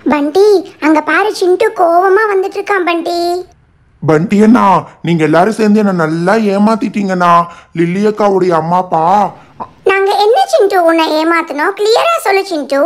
பண்டி அங்க பாரு சிண்டு கோவமா வந்துட்டு இருக்கான் பண்டி பண்டி அண்ணா நீங்க எல்லாரும் சேர்ந்து என்ன நல்லா ஏமாத்திட்டீங்கண்ணா லில்லி அக்காவுடைய அம்மா அப்பா நாங்க என்ன சிண்டு உன்னை ஏமாத்தணும் கிளியரா சொல்லு சிண்டு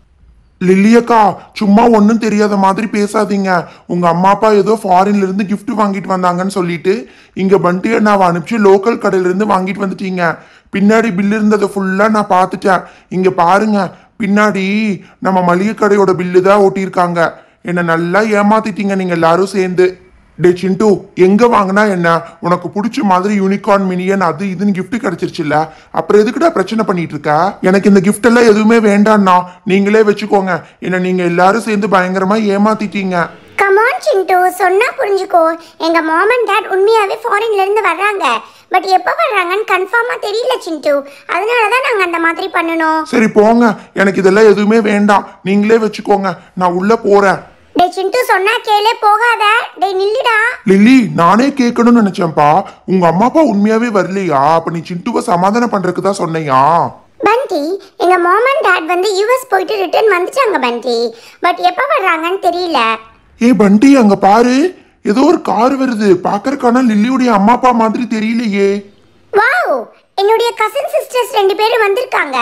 லில்லி அக்கா சும்மா ஒன்றும் தெரியாத மாதிரி பேசாதீங்க உங்க அம்மா அப்பா ஏதோ ஃபாரின்ல இருந்து gift வாங்கிட்டு வந்தாங்கன்னு சொல்லிட்டு இங்க பண்டி அண்ணாவை அனுப்பிச்சு லோக்கல் கடையில இருந்து வாங்கிட்டு வந்துட்டீங்க பின்னாடி பில் இருந்ததை ஃபுல்லா நான் பார்த்துட்டேன் இங்க பாருங்க பின்னாடி நம்ம மளிகை கடையோட பில்லு தான் ஓட்டியிருக்காங்க என்னை நல்லா ஏமாத்திட்டீங்க நீங்க எல்லாரும் சேர்ந்து டே சிண்டு எங்க வாங்கினா என்ன உனக்கு பிடிச்ச மாதிரி யூனிகார்ன் மினியன் அது இதுன்னு gift கிடைச்சிருச்சுல்ல அப்புறம் எதுக்குடா பிரச்சனை பண்ணிட்டு இருக்க எனக்கு இந்த gift எல்லாம் எதுவுமே வேண்டாம்ண்ணா நீங்களே வச்சுக்கோங்க என்ன நீங்க எல்லாரும் சேர்ந்து பயங்கரமா ஏமாத்திட்டீங்க கமான் சிண்டு சொன்னா புரிஞ்சுக்கோ எங்க மாம் அண்ட் டாட் உண்மையாவே ஃபாரின்ல இருந்து வர்றாங்க பட் எப்போ வர்றாங்கன்னு கன்ஃபார்மா தெரியல சிண்டு அதனால தான் நாங்க அந்த மாதிரி பண்ணணும் சரி போங்க எனக்கு இதெல்லாம் எதுவுமே வேண்டாம் நீங்களே வச்சுக்கோங்க நான் உள்ள போறேன் டே சிண்டு சொன்னா கேளே போகாத டே நில்லுடா லில்லி நானே கேட்கணும்னு நினைச்சேன்ப்பா உங்க அம்மா அப்பா உண்மையாவே வரலையா அப்ப நீ சிண்டுவை சமாதானம் பண்றதுக்கு தான் சொன்னையா பண்டி எங்க மாம் அண்ட் டாட் வந்து யூஎஸ் போயிட்டு ரிட்டர்ன் வந்துட்டாங்க பண்டி பட் எப்போ வர்றாங்கன்னு தெரியல ஏ பண்டி அங்க பாரு ஏதோ ஒரு கார் வருது பாக்கறக்கான லில்லியுடைய அம்மா அப்பா மாதிரி தெரியலையே வாவ் என்னுடைய கசின் சிஸ்டர்ஸ் ரெண்டு பேரும் வந்திருக்காங்க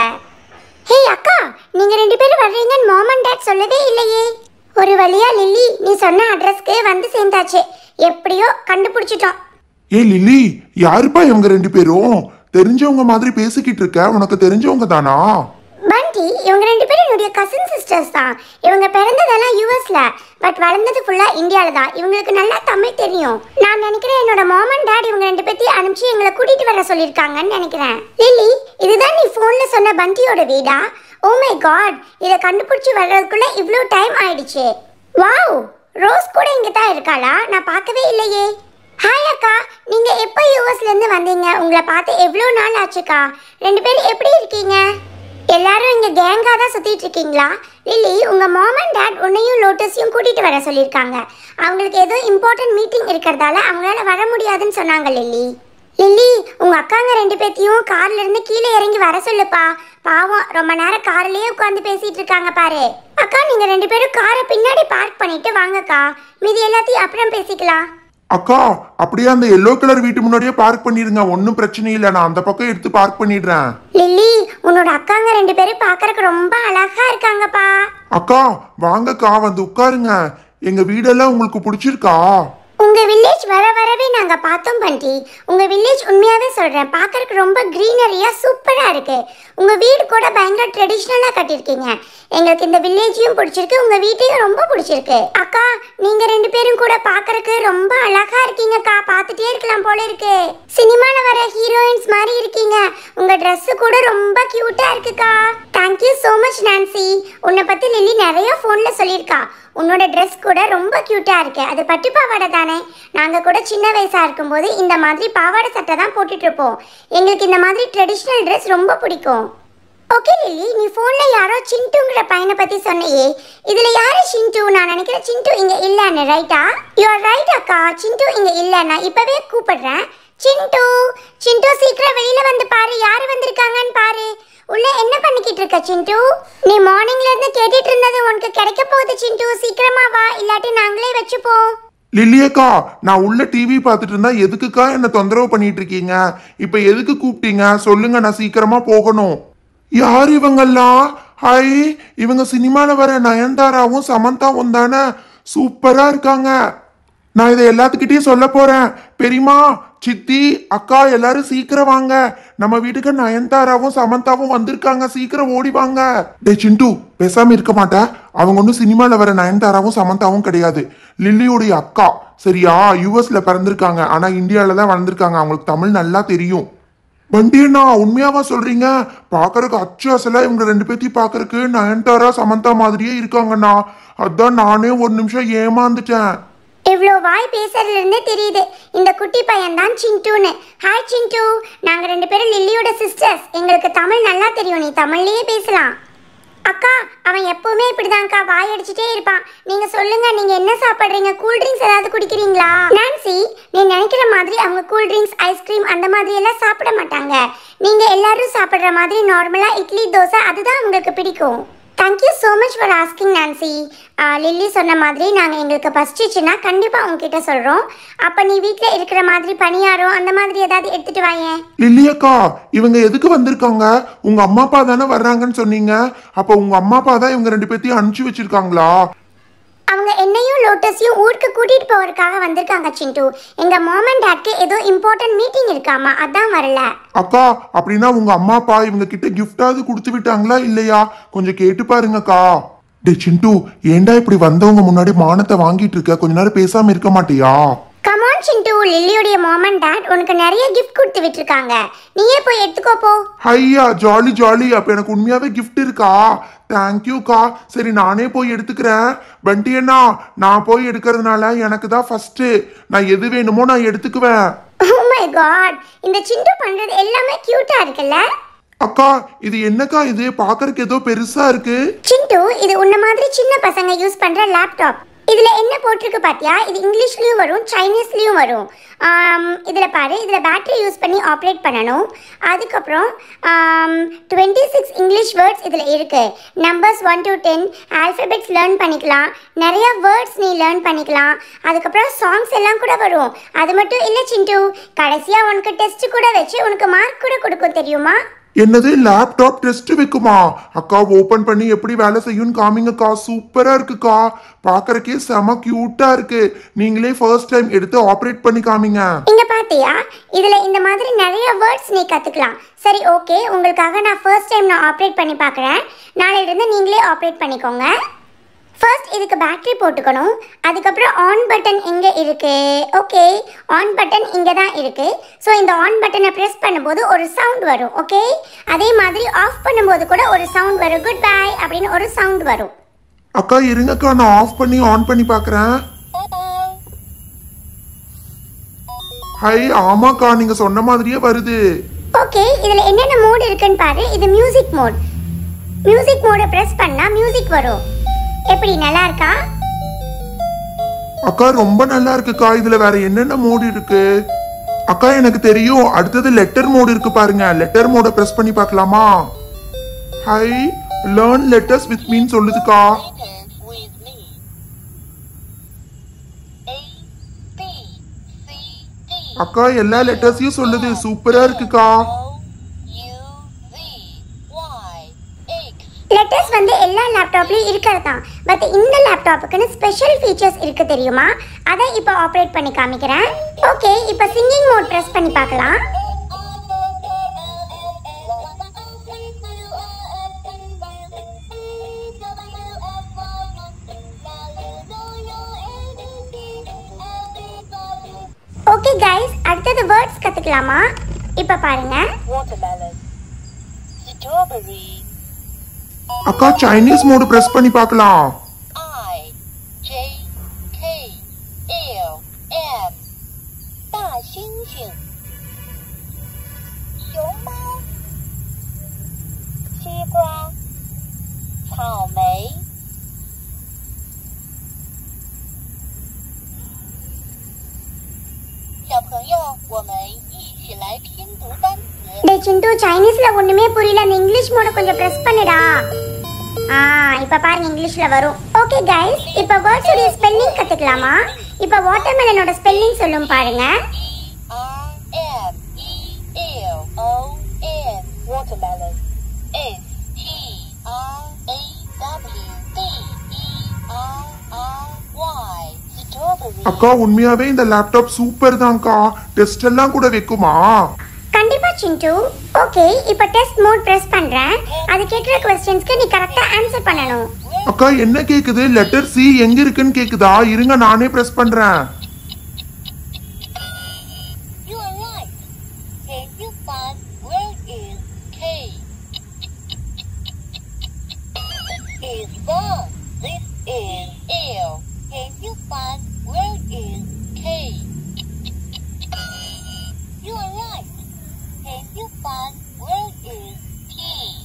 ஹே அக்கா நீங்க ரெண்டு பேரும் வர்றீங்கன்னு மாம் அண்ட் டாட் சொல்லவே இல்லையே ஒரு வழியா லில்லி நீ சொன்ன அட்ரஸ்க்கு வந்து சேர்ந்தாச்சு எப்படியோ கண்டுபிடிச்சிட்டோம் ஏ லில்லி யாருப்பா இவங்க ரெண்டு பேரும் தெரிஞ்சவங்க மாதிரி பேசிக்கிட்டு இருக்க உனக்கு தெரிஞ்சவங்க தானா பண்டி இவங்க ரெண்டு பேரும் என்னுடைய கசின் சிஸ்டர்ஸ் தான் இவங்க பிறந்ததெல்லாம் யூஎஸ்ல பட் வளர்ந்தது ஃபுல்லா இந்தியால தான் இவங்களுக்கு நல்லா தமிழ் தெரியும் நான் நினைக்கிறேன் என்னோட மாம் அண்ட் டாட் இவங்க ரெண்டு பேத்தையும் அனுப்பிச்சு எங்களை கூட்டிட்டு வர சொல்லியிருக்காங்கன்னு நினைக்கிறேன் லில்லி இதுதான் நீ ஃபோன்ல சொன்ன பண்டியோட வீடா ஓ மை காட் இதை கண்டுபிடிச்சு வர்றதுக்குள்ள இவ்வளோ டைம் ஆயிடுச்சு வாவ் ரோஸ் கூட இங்க தான் இருக்காளா நான் பார்க்கவே இல்லையே ஹாய் அக்கா நீங்க எப்போ யூஎஸ்ல இருந்து வந்தீங்க உங்களை பார்த்து எவ்வளோ நாள் ஆச்சுக்கா ரெண்டு பேரும் எப்படி இருக்கீங்க எல்லாரும் இங்க கேங்கா தான் சுத்திட்டு இருக்கீங்களா லில்லி உங்க மாம் அண்ட் டாட் உன்னையும் லோட்டஸையும் கூட்டிட்டு வர சொல்லியிருக்காங்க அவங்களுக்கு ஏதோ இம்பார்ட்டன்ட் மீட்டிங் இருக்கிறதால அவங்களால வர முடியாதுன்னு சொன்னாங்க லில்லி லில்லி உங்க அக்காங்க ரெண்டு பேத்தையும் கார்ல இருந்து கீழே இறங்கி வர சொல்லுப்பா பாவம் ரொம்ப நேரம் கார்லயே உட்காந்து பேசிட்டு இருக்காங்க பாரு அக்கா நீங்க ரெண்டு பேரும் காரை பின்னாடி பார்க் பண்ணிட்டு வாங்கக்கா மீதி எல்லாத்தையும் அப்புறம் பேசிக்கலாம் அக்கா அப்படியே அந்த எல்லோ கலர் வீட்டு முன்னாடியே பார்க் பண்ணிடுங்க ஒன்றும் பிரச்சனை இல்லை நான் அந்த பக்கம் எடுத்து பார்க் பண்ணிடுறேன் லில்லி உன்னோட அக்காங்க ரெண்டு பேரும் பார்க்கறதுக்கு ரொம்ப அழகா இருக்காங்கப்பா அக்கா வாங்கக்கா வந்து உட்காருங்க எங்க வீடெல்லாம் உங்களுக்கு பிடிச்சிருக்கா உங்க வில்லேஜ் வர வரவே நாங்க பார்த்தோம் பண்டி உங்க வில்லேஜ் உண்மையாவே சொல்றேன் பார்க்கறதுக்கு ரொம்ப கிரீனரியா சூப்பரா இருக்கு உங்க வீடு கூட பயங்கர ட்ரெடிஷ்னலா கட்டியிருக்கீங்க எங்களுக்கு இந்த வில்லேஜையும் பிடிச்சிருக்கு உங்க வீட்டையும் ரொம்ப பிடிச்சிருக்கு அக்கா நீங்க ரெண்டு பேரும் கூட பார்க்கறதுக்கு ரொம்ப அழகா இருக்கீங்கக்கா பார்த்துட்டே இருக்கலாம் போல இருக்கு சினிமால வர ஹீரோயின்ஸ் மாதிரி இருக்கீங்க உங்க Dress கூட ரொம்ப கியூட்டா இருக்குக்கா தேங்க்யூ so மச் நான்சி உன்னை பத்தி லில்லி நிறைய ஃபோன்ல சொல்லியிருக்கா உன்னோட Dress கூட ரொம்ப கியூட்டா இருக்கு அது பட்டு பாவாடை தானே நாங்க கூட சின்ன வயசா இருக்கும்போது இந்த மாதிரி பாவாடை சட்டை தான் போட்டுட்டு இருப்போம் எங்களுக்கு இந்த மாதிரி ட்ரெடிஷ்னல் Dress ரொம்ப பிடிக்கும் ஓகே லில்லி நீ ஃபோன்ல யாரோ சிண்டுங்கிற பையனை பத்தி சொன்னையே இதுல யாரு சிண்டு நான் நினைக்கிறேன் சிண்டு இங்க இல்லன்னு ரைட்டா யூ ஆர் ரைட் அக்கா சிண்டு இங்க இல்ல நான் இப்பவே கூப்பிடுறேன் சிண்டு சிண்டு சீக்கிரம் வெளியில வந்து பாரு யாரு வந்திருக்காங்கன்னு பாரு உள்ள என்ன பண்ணிக்கிட்டு இருக்க சிண்டு நீ மார்னிங்ல இருந்து கேட்டுட்டு இருந்தது உனக்கு கிடைக்க போகுது சிண்டு சீக்கிரமா வா இல்லாட்டி நாங்களே வச்சுப்போம் லில்லியக்கா நான் உள்ள டிவி பார்த்துட்டு இருந்தா எதுக்குக்கா என்ன தொந்தரவு பண்ணிட்டு இருக்கீங்க இப்ப எதுக்கு கூப்பிட்டீங்க சொல்லுங்க நான் சீக்கிரமா போகணும் யார் இவங்கெல்லாம் ஹை இவங்க சினிமால வர நயன்தாராவும் சமந்தாவும் தானே சூப்பரா இருக்காங்க நான் இதை எல்லாத்துக்கிட்டையும் சொல்ல போறேன் பெரியமா சித்தி அக்கா எல்லாரும் சீக்கிரம் வாங்க நம்ம வீட்டுக்கு நயன்தாராவும் சமந்தாவும் வந்திருக்காங்க சீக்கிரம் ஓடி வாங்க டே சிண்டு பேசாம இருக்க மாட்டேன் அவங்க ஒன்றும் சினிமால வர நயன்தாராவும் சமந்தாவும் கிடையாது லில்லியோடைய அக்கா சரியா யூஎஸ்ல பிறந்திருக்காங்க ஆனா இந்தியால தான் வளர்ந்துருக்காங்க அவங்களுக்கு தமிழ் நல்லா தெரியும் வண்டியண்ணா உண்மையாவா சொல்றீங்க பாக்குறதுக்கு அச்சு அசலா இவங்க ரெண்டு பேத்தையும் பாக்குறதுக்கு நயன்தாரா சமந்தா மாதிரியே இருக்காங்கண்ணா அதான் நானே ஒரு நிமிஷம் ஏமாந்துட்டேன் இவ்வளோ வாய் பேசுறதுல இருந்தே தெரியுது இந்த குட்டி பையன் தான் சிண்டுன்னு ஹாய் சிண்டு நாங்க ரெண்டு பேரும் லில்லியோட சிஸ்டர்ஸ் எங்களுக்கு தமிழ் நல்லா தெரியும் நீ தமிழ்லயே பேசலாம் அக்கா அவன் எப்பவுமே இப்படிதான்க்கா வாய் அடிச்சுட்டே இருப்பான் நீங்க சொல்லுங்க நீங்க என்ன சாப்பிடுறீங்க கூல் ட்ரிங்க்ஸ் ஏதாவது குடிக்கிறீங்களா நான்சி நீ நினைக்கிற மாதிரி அவங்க கூல் ட்ரிங்க்ஸ் ஐஸ்கிரீம் அந்த மாதிரி எல்லாம் சாப்பிட மாட்டாங்க நீங்க எல்லாரும் சாப்பிடுற மாதிரி நார்மலா இட்லி தோசை அதுதான் அவங்களுக்கு பிடிக்கும் thank you so much for asking Nancy Lily சொன்ன மாதிரி நாங்கள் எங்களுக்கு பசிச்சிச்சுன்னா கண்டிப்பாக உங்ககிட்ட சொல்கிறோம் அப்போ நீ வீட்டில் இருக்கிற மாதிரி பணியாரம் அந்த மாதிரி ஏதாவது எடுத்துகிட்டு வாயேன் லில்லியக்கா இவங்க எதுக்கு வந்திருக்காங்க உங்க அம்மா அப்பா தானே வர்றாங்கன்னு சொன்னீங்க அப்ப உங்க அம்மா அப்பா தான் இவங்க ரெண்டு பேத்தையும் அனுப்பிச்சு வச்சிருக்காங்களா அவங்க என்னையும் லோட்டஸையும் ஊருக்கு கூட்டிகிட்டு போகிறதுக்காக வந்திருக்காங்க சிண்டு எங்கள் மாம் அண்ட் டாட்க்கு ஏதோ இம்பார்ட்டன்ட் மீட்டிங் இருக்காமா அதான் வரல அக்கா அப்படின்னா உங்க அம்மா அப்பா இவங்க கிட்ட கிஃப்டாவது கொடுத்து விட்டாங்களா இல்லையா கொஞ்சம் கேட்டு பாருங்கக்கா டே சிண்டு ஏன்டா இப்படி வந்தவங்க முன்னாடி மானத்தை வாங்கிட்டு இருக்க கொஞ்ச நேரம் பேசாம இருக்க மாட்டியா கமான் சிண்டு லில்லியோடைய மாம் அண்ட் டாட் உனக்கு நிறைய கிஃப்ட் கொடுத்து விட்டுருக்காங்க நீயே போய் எடுத்துக்கோ போ ஹையா ஜாலி ஜாலி அப்ப எனக்கு உண்மையாவே கிஃப்ட் இருக்கா தேங்க்யூக்கா சரி நானே போய் எடுத்துக்கிறேன் பண்டி அண்ணா நான் போய் எடுக்கிறதுனால எனக்கு தான் ஃபர்ஸ்ட் நான் எது வேணுமோ நான் எடுத்துக்குவேன் ஓ மை காட் இந்த சிண்டு பண்றது எல்லாமே கியூட்டா இருக்குல்ல அக்கா இது என்னக்கா இது பார்க்கறதுக்கு ஏதோ பெருசா இருக்கு சிண்டு இது உன்ன மாதிரி சின்ன பசங்க யூஸ் பண்ற லேப்டாப் இதுல என்ன போட்டிருக்கு பாத்தியா இது இங்கிலீஷ்லயும் வரும் சைனீஸ்லயும் வரும் ஆம், இதுல பாரு இதுல பேட்டரி யூஸ் பண்ணி ஆப்ரேட் பண்ணணும் அதுக்கப்புறம் டுவெண்ட்டி சிக்ஸ் இங்கிலீஷ் வேர்ட்ஸ் இதுல இருக்கு numbers one to ten alphabets learn பண்ணிக்கலாம் நிறைய வேர்ட்ஸ் நீ லேர்ன் பண்ணிக்கலாம் அதுக்கப்புறம் சாங்ஸ் எல்லாம் கூட வரும் அது மட்டும் இல்லை சிண்டு கடைசியா உனக்கு டெஸ்ட் கூட வச்சு உனக்கு மார்க் கூட கொடுக்கும் தெரியுமா என்னது லேப்டாப் டெஸ்ட் வைக்குமா அக்கா ஓபன் பண்ணி எப்படி வேலை செய்யும்னு காமிங்கக்கா சூப்பரா இருக்குக்கா பார்க்கறக்கே செம கியூட்டா இருக்கு நீங்களே ஃபர்ஸ்ட் டைம் எடுத்து ஆப்ரேட் பண்ணி காமிங்க இங்க பாத்தியா இதுல இந்த மாதிரி நிறைய வேர்ட்ஸ் நீ கத்துக்கலாம் சரி ஓகே உங்களுக்காக நான் ஃபர்ஸ்ட் டைம் நான் ஆப்ரேட் பண்ணி பார்க்குறேன் நாளையில இருந்து நீங்களே ஆப்ரேட் பண்ணிக்கோங்க ஃபர்ஸ்ட் இதுக்கு பேட்டரி போட்டுக்கணும் அதுக்கப்புறம் ஆன் பட்டன் எங்கே இருக்கு ஓகே ஆன் பட்டன் இங்கே தான் இருக்கு ஸோ இந்த ஆன் பட்டனை ப்ரெஸ் பண்ணும்போது ஒரு சவுண்ட் வரும் ஓகே அதே மாதிரி ஆஃப் பண்ணும்போது கூட ஒரு சவுண்ட் வரும் குட் பை அப்படின்னு ஒரு சவுண்ட் வரும் அக்கா இருங்கக்கா நான் ஆஃப் பண்ணி ஆன் பண்ணி பார்க்கறேன் ஹை ஆமாக்கா நீங்க சொன்ன மாதிரியே வருது ஓகே இதில் என்னென்ன மோட் இருக்குன்னு பாரு இது மியூசிக் மோட் மியூசிக் மோடை ப்ரெஸ் பண்ணால் மியூசிக் வரும் எப்படி நல்லா இருக்கா அக்கா ரொம்ப நல்லா இருக்குக்கா இதுல வேற என்னென்ன மோடு இருக்கு அக்கா எனக்கு தெரியும் அடுத்தது லெட்டர் மோடு இருக்கு பாருங்க லெட்டர் மோட பிரஸ் பண்ணி பார்க்கலாமா hi learn letters with me சொல்லுதுக்கா Sentence with me. A, B, C, D. அக்கா எல்லா லெட்டர்ஸையும் சொல்லுது சூப்பரா இருக்குக்கா O, U, V, Y, X. Letters வந்து எல்லா லேப்டாப்லேயும் இருக்கிறது தான் பட் இந்த லேப்டாப்புக்குன்னு ஸ்பெஷல் ஃபீச்சர்ஸ் இருக்கு தெரியுமா அதை இப்போ ஆப்ரேட் பண்ணி காமிக்கிறேன் ஓகே இப்போ சிங்கிங் மோட் ப்ரெஸ் பண்ணி பார்க்கலாம் ஓகே கைஸ் அடுத்தது வேர்ட்ஸ் கற்றுக்கலாமா இப்போ பாருங்க Watermelon. Strawberry. அக்கா சைனீஸ் மோடு பிரஸ் பண்ணி பார்க்கலாம் I, J, K, L, M. 大猩猩。熊猫。西瓜。草莓。小朋友，我们一起来拼读单词。 டே சிண்டு சைனீஸில் ஒன்றுமே புரியல அந்த இங்கிலீஷ் மோட கொஞ்சம் ப்ரெஸ் பண்ணுடா ஆ இப்போ பாருங்க இங்கிலீஷில் வரும் ஓகே கைஸ் இப்போ வேர்ட்ஸோடைய ஸ்பெல்லிங் கற்றுக்கலாமா இப்போ வாட்டர்மெலனோட ஸ்பெல்லிங் சொல்லும் பாருங்க E R M E L O N watermelon S T R A W D E R R Y strawberry அக்கா உண்மையாவே இந்த லேப்டாப் சூப்பர் தான்க்கா டெஸ்ட் எல்லாம் கூட வைக்குமா கண்டிப்பா சிண்டு ஓகே இப்போ டெஸ்ட் மோட் ப்ரெஸ் பண்றேன் அது கேட்குற கொஸ்டின்ஸ்க்கு நீ கரெக்டா ஆன்சர் பண்ணணும் அக்கா என்ன கேக்குது லெட்டர் சி எங்க இருக்குன்னு கேக்குதா இருங்க நானே பிரஸ் பண்றேன் You are right. Can you find where is K? Is wrong. This is L. Can you find where is K? You are right. Can you find where is T?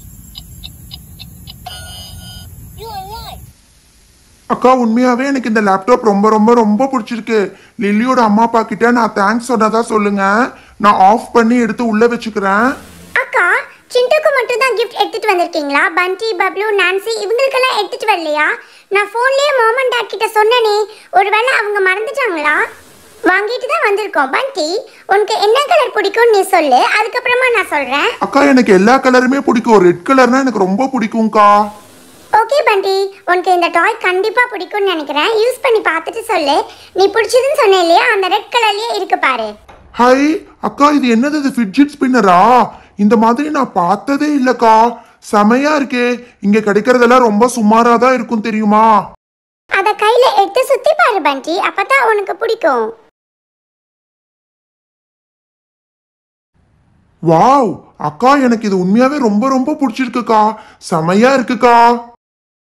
You are right. அக்கா உண்மையாவே எனக்கு இந்த laptop ரொம்ப ரொம்ப ரொம்ப பிடிச்சிருக்கு லில்லியோட அம்மா அப்பா கிட்ட நான் தேங்க்ஸ் சொன்னதா சொல்லுங்க நான் ஆஃப் பண்ணி எடுத்து உள்ள வச்சுக்கிறேன் அக்கா சிண்டுக்கு மட்டும் தான் கிஃப்ட் எடுத்துட்டு வந்திருக்கீங்களா பண்டி பப்ளு நான்சி இவங்களுக்கெல்லாம் எடுத்துட்டு வரலையா நான் ஃபோன்லயே மோமன் டாட் கிட்ட சொன்னனே ஒருவேளை அவங்க மறந்துட்டாங்களா வாங்கிட்டு தான் வந்திருக்கோம் பண்டி உனக்கு என்ன கலர் பிடிக்கும்னு நீ சொல்லு அதுக்கப்புறமா நான் சொல்றேன் அக்கா எனக்கு எல்லா கலருமே பிடிக்கும் ரெட் கலர்னா எனக்கு ரொம்ப பிடிக்கும்க்கா ஓகே பண்டி உனக்கு இந்த டாய் கண்டிப்பா பிடிக்கும்னு நினைக்கிறேன் யூஸ் பண்ணி பார்த்துட்டு சொல்லு நீ பிடிச்சதுன்னு சொன்ன இல்லையா அந்த ரெட் கலர்லயே இருக்கு பாரு ஹை அக்கா இது என்னது இது ஃபிட்ஜெட் ஸ்பின்னரா இந்த மாதிரி நான் பார்த்ததே இல்லக்கா செமையா இருக்கே இங்க கிடைக்கிறதெல்லாம் ரொம்ப சுமாரா தான் இருக்கும் தெரியுமா அத கையில எடுத்து சுத்தி பாரு பண்டி அப்பதான் உனக்கு பிடிக்கும் வாவ் அக்கா எனக்கு இது உண்மையாவே ரொம்ப ரொம்ப பிடிச்சிருக்குக்கா செமையா இருக்குக்கா